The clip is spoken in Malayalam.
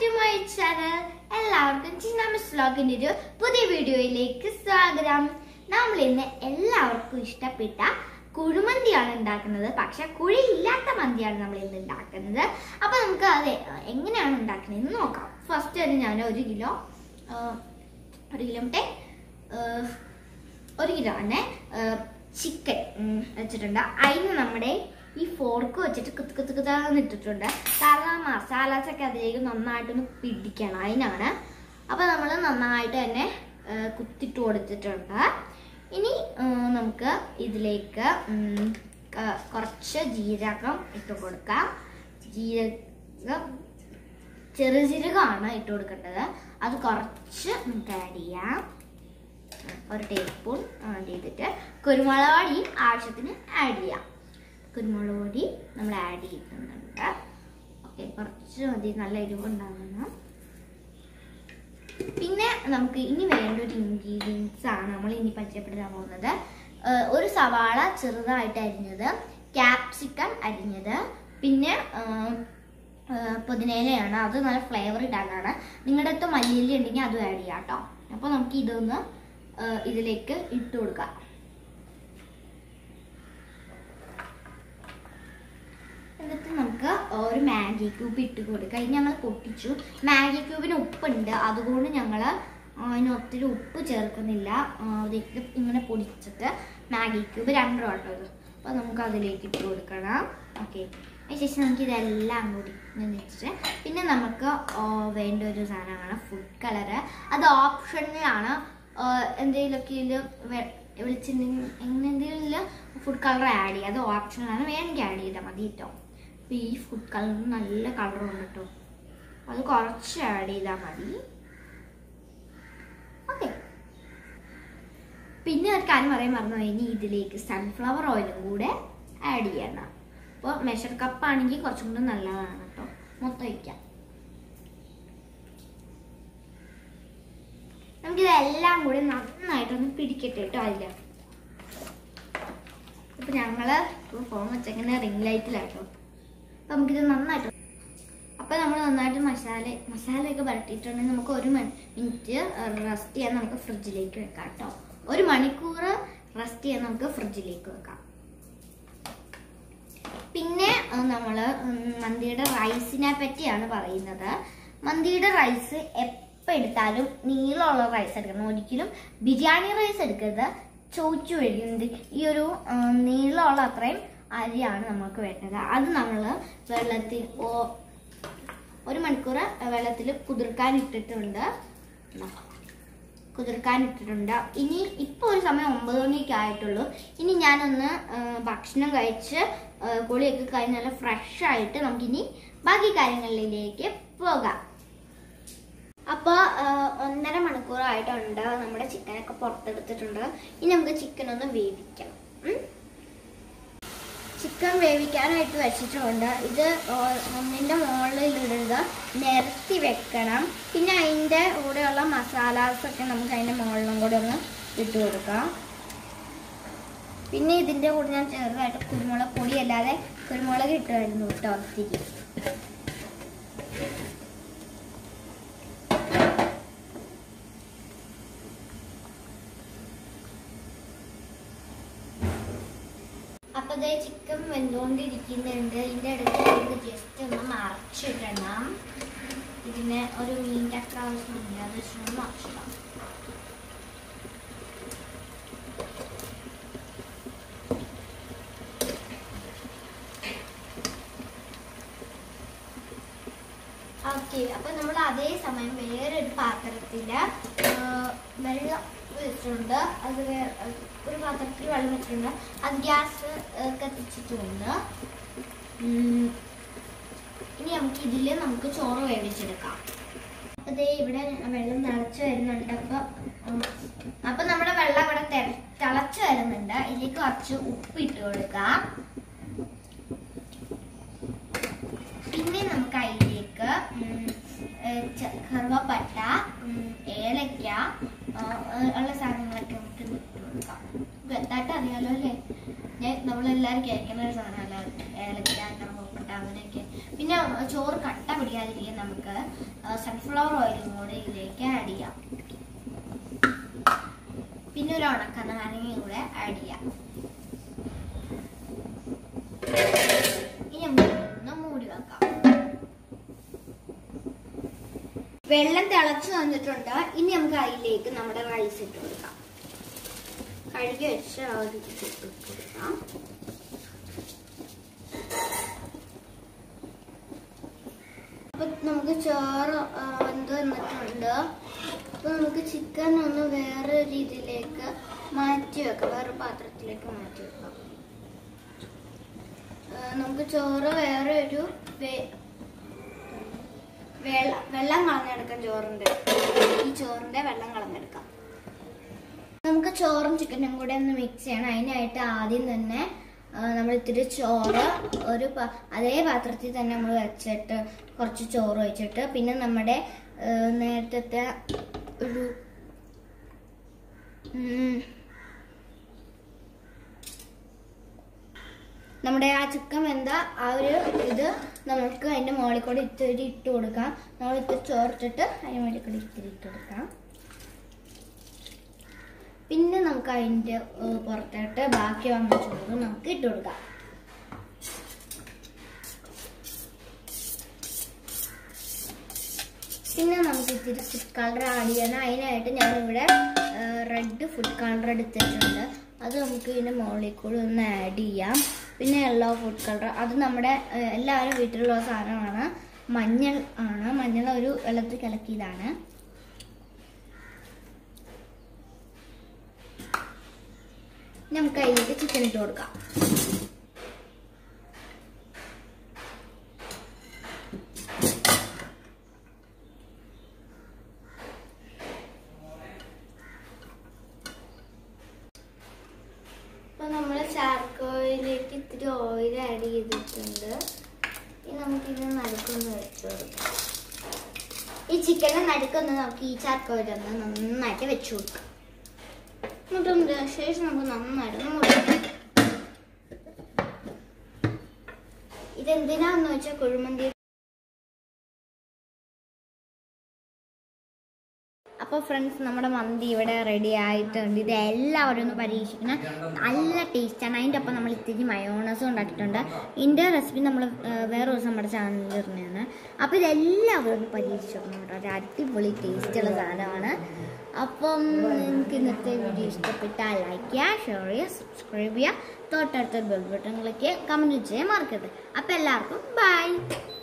ടു മൈ ചാനൽ എല്ലാവർക്കും ചിന്നാമസ് വ്ലോഗിന്റെ ഒരു പുതിയ വീഡിയോയിലേക്ക് സ്വാഗതം നമ്മൾ ഇന്ന് എല്ലാവർക്കും ഇഷ്ടപ്പെട്ട കുഴിമന്തിയാണ് ഉണ്ടാക്കുന്നത് പക്ഷെ കുഴി ഇല്ലാത്ത മന്തിയാണ് നമ്മൾ ഇന്ന് ഉണ്ടാക്കുന്നത് അപ്പൊ നമുക്ക് അത് എങ്ങനെയാണ് ഉണ്ടാക്കുന്നത് നോക്കാം ഫസ്റ്റ് തന്നെ ഞാൻ ഒരു കിലോ ആ, ഒരു കിലോ മറ്റേ ആ, ഒരു കിലോ തന്നെ ചിക്കൻ വെച്ചിട്ടുണ്ട് അതിന് നമ്മുടെ ഈ ഫോർക്ക് വെച്ചിട്ട് കുത്ത് കുത്ത് കുത്താന്ന് ഇട്ടിട്ടുണ്ട് കാരണം മസാലാസ് ഒക്കെ അതിലേക്ക് നന്നായിട്ടൊന്ന് പിടിക്കണം അതിനാണ് അപ്പൊ നമ്മൾ നന്നായിട്ട് തന്നെ ആ, കുത്തിട്ട് കൊടുത്തിട്ടുണ്ട് ഇനി ആ, നമുക്ക് ഇതിലേക്ക് ഉം, ക- കുറച്ച് ജീരകം ഇട്ട് കൊടുക്കാം ജീരകം ചെറുജീരകമാണ് ഇട്ട് കൊടുക്കേണ്ടത് അത് കുറച്ച് നമുക്ക് ആഡ് ചെയ്യാം ഒരു ടേബിൾ സ്പൂൺ ആഡ് ചെയ്തിട്ട് കുരുമുളക് പൊടിയും ആവശ്യത്തിന് ആഡ് ചെയ്യാം കുരുമുളക് പൊടി നമ്മൾ ആഡ് ചെയ്യുന്നുണ്ട് ഓക്കെ കുറച്ച് മതി നല്ല എരിവുണ്ടാകണം പിന്നെ നമുക്ക് ഇനി വേണ്ട ഒരു ഇൻഗ്രീഡിയൻസ് ആണ് നമ്മൾ ഇനി പരിചയപ്പെടുത്താൻ പോകുന്നത് ഏഹ് ഒരു സവാള ചെറുതായിട്ട് അരിഞ്ഞത് ക്യാപ്സിക്കം അരിഞ്ഞത് പിന്നെ ഏഹ്, ഏഹ്, പുതിനയിലയാണ് അത് നല്ല ഫ്ലേവർ ഇടാനാണ് നിങ്ങളുടെ അടുത്ത് മല്ലിയില ഉണ്ടെങ്കിൽ അതും ആഡ് ചെയ്യാം കേട്ടോ അപ്പോൾ നമുക്ക് ഇതൊന്ന് ഏഹ്, ഇതിലേക്ക് ഇട്ട് കൊടുക്കാം എന്നിട്ട് നമുക്ക് ഒരു മാഗി ക്യൂബ് ഇട്ട് കൊടുക്കുക ഇത് ഞങ്ങൾ പൊട്ടിച്ചു മാഗി ക്യൂബിന് ഉപ്പുണ്ട് അതുകൊണ്ട് ഞങ്ങൾ അതിന് ഒത്തിരി ഉപ്പ് ചേർക്കുന്നില്ല ആ, അതിലേക്ക് ഇങ്ങനെ പൊടിച്ചിട്ട് മാഗി ക്യൂബ് രണ്ട് കേട്ടോ ഇത് അപ്പോൾ നമുക്ക് അതിലേക്ക് ഇട്ട് കൊടുക്കണം ഓക്കെ അതിനുശേഷം നമുക്ക് ഇതെല്ലാം കൂടി ഇങ്ങനെ വെച്ചിട്ട് പിന്നെ നമുക്ക് ആ, വേണ്ട ഒരു സാധനമാണ് ഫുഡ് കളറ് അത് ഓപ്ഷനിലാണ് എന്തെങ്കിലുമൊക്കെ ഇതിൽ വെളിച്ചെണ്ണ എങ്ങനെ എന്തെങ്കിലും ഫുഡ് കളർ ആഡ് ചെയ്യുക അത് ഓപ്ഷനിലാണ് വേണമെങ്കിൽ ആഡ് ചെയ്താൽ മതി കേട്ടോ അപ്പോൾ ഈ ഫുഡ് കളർ നല്ല കളറുണ്ട് കേട്ടോ അത് കുറച്ച് ആഡ് ചെയ്താൽ മതി ഓക്കെ പിന്നെ ഒരു കാര്യം പറയാൻ മറന്നു ഇനി ഇതിലേക്ക് സൺഫ്ലവർ ഓയിലും കൂടെ ആഡ് ചെയ്യണം അപ്പോൾ മെഷർ കപ്പ് ആണെങ്കിൽ കുറച്ചും കൂടെ നല്ലതാണ് കേട്ടോ മൊത്തം വയ്ക്കാം നമുക്കിതെല്ലാം കൂടി നന്നായിട്ടൊന്ന് പിടിക്കട്ടെ കേട്ടോ അതിൽ ഇപ്പൊ ഞങ്ങള് ഫോൺ വെച്ചങ്ങനെ റിംഗ് ലൈറ്റിലാട്ടോ അപ്പൊ നമുക്കിത് നന്നായിട്ട് അപ്പൊ നമ്മൾ നന്നായിട്ട് മസാല മസാലയൊക്കെ വരട്ടിയിട്ടുണ്ടെങ്കിൽ നമുക്ക് ഒരു മിനിറ്റ് റെസ്റ്റ് ചെയ്യാൻ നമുക്ക് ഫ്രിഡ്ജിലേക്ക് വെക്കാം കേട്ടോ ഒരു മണിക്കൂർ റെസ്റ്റ് ചെയ്യാൻ നമുക്ക് ഫ്രിഡ്ജിലേക്ക് വെക്കാം പിന്നെ നമ്മൾ മന്തിയുടെ റൈസിനെ പറ്റിയാണ് പറയുന്നത് മന്തിയുടെ റൈസ് എപ്പോൾ എടുത്താലും നീളമുള്ള റൈസ് എടുക്കണം ഒരിക്കലും ബിരിയാണി റൈസ് എടുക്കരുത് ചോദിച്ചു കഴിയുന്നത് ഈ ഒരു ആ, നീളമുള്ള അത്രയും അരിയാണ് നമുക്ക് വേണ്ടത് അത് നമ്മൾ വെള്ളത്തിൽ ഓ- ഒരു മണിക്കൂർ വെള്ളത്തിൽ കുതിർക്കാൻ ഇട്ടിട്ടുണ്ട് ദാ. കുതിർക്കാൻ ഇട്ടിട്ടുണ്ട് ഇനി ഇപ്പോൾ ഒരു സമയം ഒമ്പത് മണിയൊക്കെ ആയിട്ടുള്ളൂ ഇനി ഞാനൊന്ന് ആ, ഭക്ഷണം കഴിച്ച് ആ, കുളിയൊക്കെ കഴിഞ്ഞ് നല്ല ഫ്രഷ് ആയിട്ട് നമുക്കിനി ബാക്കി കാര്യങ്ങളിലേക്ക് പോകാം അപ്പോൾ ഒന്നര മണിക്കൂറായിട്ടുണ്ട് നമ്മുടെ ചിക്കനൊക്കെ പുറത്തെടുത്തിട്ടുണ്ട് ഇനി നമുക്ക് ചിക്കൻ ഒന്ന് വേവിക്കണം ഉം. ചിക്കൻ വേവിക്കാനായിട്ട് വെച്ചിട്ടുണ്ട് ഇത് ഓ- ഒന്നിന്റെ മുകളിൽ ഇടുക നിരത്തി വെക്കണം പിന്നെ അതിന്റെ കൂടെയുള്ള മസാലാസ് ഒക്കെ നമുക്ക് അതിന്റെ മുകളിലും കൂടെ ഒന്ന് ഇട്ട് കൊടുക്കാം പിന്നെ ഇതിന്റെ കൂടെ ഞാൻ ചെറുതായിട്ട് കുരുമുളക് പൊടി അല്ലാതെ കുരുമുളക് ഇട്ടുമായിരുന്നു കേട്ടോ ഒത്തിരി അപ്പൊ ദേ ചിക്കൻ വെന്തുകൊണ്ടിരിക്കുന്നുണ്ട് ഇതിന്റെ ഇടയ്ക്ക് നമുക്ക് ജസ്റ്റ് ഒന്ന് മറച്ചിടണം ഇതിന് ഒരു മീൻ്റെ ഒക്കെ ആവശ്യമില്ല അത് ജസ്റ്റ് ഒന്ന് മറച്ചിടാം ഓക്കെ അപ്പൊ നമ്മൾ അതേ സമയം വേറൊരു പാത്രത്തില് ആ, വെള്ളം വെച്ചിട്ടുണ്ട് അത് വേ- ഒരു പാത്രത്തിൽ വെള്ളം വെച്ചിട്ടുണ്ട് അത് ഗ്യാസ് കത്തിച്ചിട്ടുണ്ട് ഉം. ഇനി നമുക്ക് ഇതില് നമുക്ക് ചോറ് വേവിച്ചെടുക്കാം അപ്പൊ ദേ ഇവിടെ വെള്ളം തിളച്ച് വരുന്നുണ്ട് അപ്പൊ ഉം, അപ്പൊ നമ്മുടെ വെള്ളം ഇവിടെ തെ- തിളച്ച് വരുന്നുണ്ട് ഇതിലേക്ക് കുറച്ച് ഉപ്പ് ഇട്ട് കൊടുക്കാം പിന്നെ നമുക്ക് അതിലേക്ക് ഉം, ഏഹ് ച- കറുവപ്പട്ട ഉം, ഏലക്ക ആ, ഏഹ് ഉള്ള സാധനങ്ങളൊക്കെ നമുക്ക് ഇട്ട് കൊടുക്കാം വ്യക്തമായിട്ട് അറിയാലോ അല്ലേ ഞാൻ നമ്മളെല്ലാവരും കേൾക്കുന്ന ഒരു സാധനമല്ല ഏലക്ക കറുവപ്പട്ട കേട്ടോ അവരൊക്കെ പിന്നെ ചോറ് കട്ട പിടിക്കാതിരിക്കാൻ നമുക്ക് സൺഫ്ലവർ ഓയിലും കൂടെ ഇതിലേക്ക് ആഡ് ചെയ്യാം പിന്നെ ഒരു ഉണക്ക നാരങ്ങയും കൂടെ ആഡ് ചെയ്യാം ഇനി നമുക്ക് ഒന്ന് മൂടി വെക്കാം വെള്ളം തിളച്ചു വന്നിട്ടുണ്ട് ഇനി നമുക്ക് അതിലേക്ക് നമ്മുടെ റൈസ് ഇട്ട് കൊടുക്കാം കഴുകി വെച്ച ആ ഒരു ഇത് ഇട്ട് കൊടുക്കാം അപ്പൊ നമുക്ക് ചോറ് ആ, വെന്ത് വന്നിട്ടുണ്ട് അപ്പൊ നമുക്ക് ചിക്കൻ ഒന്ന് വേറെ രീതിയിലേക്ക് മാറ്റി വെക്കാം വേറെ പാത്രത്തിലേക്ക് മാറ്റി വെക്കാം ആ, നമുക്ക് ചോറ് വേറെ ഒരു വേ- വെള്ളം വെള്ളം കളഞ്ഞെടുക്കാം ചോറിന്റെ ഈ ചോറിന്റെ വെള്ളം കളഞ്ഞെടുക്കാം നമുക്ക് ചോറും ചിക്കനും കൂടെ ഒന്ന് മിക്സ് ചെയ്യണം അതിനായിട്ട് ആദ്യം തന്നെ നമ്മൾ ഇത്തിരി ചോറ് ഒരു പ- അതേ പാത്രത്തിൽ തന്നെ നമ്മൾ വെച്ചിട്ട് കുറച്ച് ചോറ് വെച്ചിട്ട് പിന്നെ നമ്മുടെ ആ, നേരത്തെ ഒരു ഉം, നമ്മുടെ ആ ചിക്കൻ വെന്ത ആ ഒരു ഇത് നമുക്ക് അതിന്റെ മുകളിൽ കൂടെ ഇത്തിരി ഇട്ട് കൊടുക്കാം നമ്മൾ ഇത്തിരി ചോർത്തിട്ട് അതിന് മുകളിൽ കൂടെ ഇത്തിരി ഇട്ട് കൊടുക്കാം പിന്നെ നമുക്ക് അതിന്റെ ഏഹ്, പുറത്തോട്ട് ബാക്കി വന്ന ചോറ് നമുക്ക് ഇട്ട് കൊടുക്കാം പിന്നെ നമുക്ക് ഇത്തിരി ഫുഡ് കളർ ആഡ് ചെയ്യണം അതിനായിട്ട് ഞാനിവിടെ റെഡ് ഫുഡ് കളർ എടുത്തിട്ടുണ്ട് അത് നമുക്ക് ഇതിന്റെ മുകളിൽ കൂടി ഒന്ന് ആഡ് ചെയ്യാം പിന്നെ യെല്ലോ ഫുഡ് കളർ അത് നമ്മുടെ ഏഹ്, എല്ലാവരും വീട്ടിലുള്ള സാധനമാണ് മഞ്ഞൾ ആണ് മഞ്ഞൾ ഒരു വെള്ളത്തിൽ കലക്കിയതാണ് ഇനി നമുക്ക് അതിലേക്ക് ചിക്കൻ ഇട്ട് കൊടുക്കാം അപ്പൊ നമ്മൾ ചാർക്കോയിലേക്ക് ഇത്തിരി ഓയിൽ ആഡ് ചെയ്തിട്ടുണ്ട് ഇനി നമുക്കിത് നടുക്കൊന്ന് വെച്ച് കൊടുക്കാം ഈ ചിക്കനെ നടുക്കൊന്ന് നമുക്ക് ഈ ചാർക്കോയിലൊന്ന് നന്നായിട്ട് വെച്ച് കൊടുക്കാം എന്നിട്ടുണ്ട് ശേഷം നമുക്ക് നന്നായിട്ട് മുറിക്കാം ഇതെന്തിനാന്ന് വെച്ചാൽ കുഴിമന്തി അപ്പോൾ ഫ്രണ്ട്സ് നമ്മുടെ മന്തി ഇവിടെ റെഡി ആയിട്ടുണ്ട് ഇത് എല്ലാവരും ഒന്ന് പരീക്ഷിക്കണം നല്ല ടേസ്റ്റാണ് അതിൻ്റെ ഒപ്പം നമ്മൾ ഇത്തിരി മയോണസും ഉണ്ടാക്കിയിട്ടുണ്ട് ഇതിൻ്റെ റെസിപ്പി നമ്മൾ വേറെ ദിവസം നമ്മുടെ ചാനലിൽ ഇടുന്നതാണ് അപ്പോൾ ഇതെല്ലാവരും ഒന്ന് പരീക്ഷിച്ച് നോക്കണം കേട്ടോ ഒരു അടിപൊളി ടേസ്റ്റുള്ള സാധനമാണ് അപ്പം നിങ്ങൾക്ക് ഇന്നത്തെ വീഡിയോ ഇഷ്ടപ്പെട്ടാൽ ലൈക്ക് ചെയ്യുക ഷെയർ ചെയ്യുക സബ്സ്ക്രൈബ് ചെയ്യുക തൊട്ടടുത്ത ബെൽ ബട്ടൺ ക്ലിക്ക് ചെയ്യുക കമൻറ്റ് ചെയ്യാൻ മറക്കരുത് അപ്പോൾ എല്ലാവർക്കും ബൈ